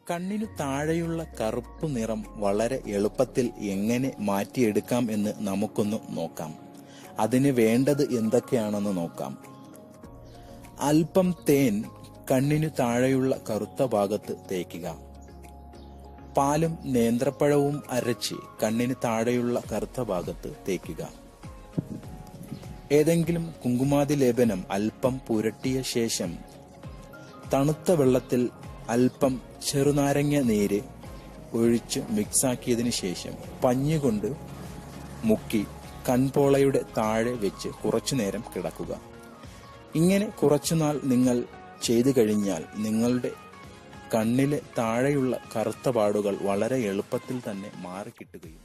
കണ്ണിനു താഴെയുള്ള കറുപ്പ് നിറം വളരെ എളുപ്പത്തിൽ എങ്ങനെ മാറ്റിയെടുക്കാം എന്ന് നമുക്കൊന്ന് നോക്കാം അതിന് വേണ്ടത് എന്തൊക്കെയാണെന്ന് നോക്കാം അല്പം തേൻ കണ്ണിനു താഴെയുള്ള കറുത്ത ഭാഗത്ത് തേക്കുക പാലും നേന്ത്രപ്പഴവും അരച്ച് കണ്ണിന് താഴെയുള്ള കറുത്ത ഭാഗത്ത് തേക്കുക ഏതെങ്കിലും കുങ്കുമാതി ലേപനം അല്പം പുരട്ടിയ ശേഷം തണുത്ത വെള്ളത്തിൽ അല്പം ചെറുനാരങ്ങ നീര് ഒഴിച്ച് മിക്സാക്കിയതിനു ശേഷം പഞ്ഞുകൊണ്ട് മുക്കി കൺപോളയുടെ താഴെ വെച്ച് കുറച്ചുനേരം കിടക്കുക ഇങ്ങനെ കുറച്ചുനാൾ നിങ്ങൾ ചെയ്തു കഴിഞ്ഞാൽ നിങ്ങളുടെ കണ്ണിലെ താഴെയുള്ള കറുത്ത പാടുകൾ വളരെ എളുപ്പത്തിൽ തന്നെ മാറിക്കിട്ടുകയും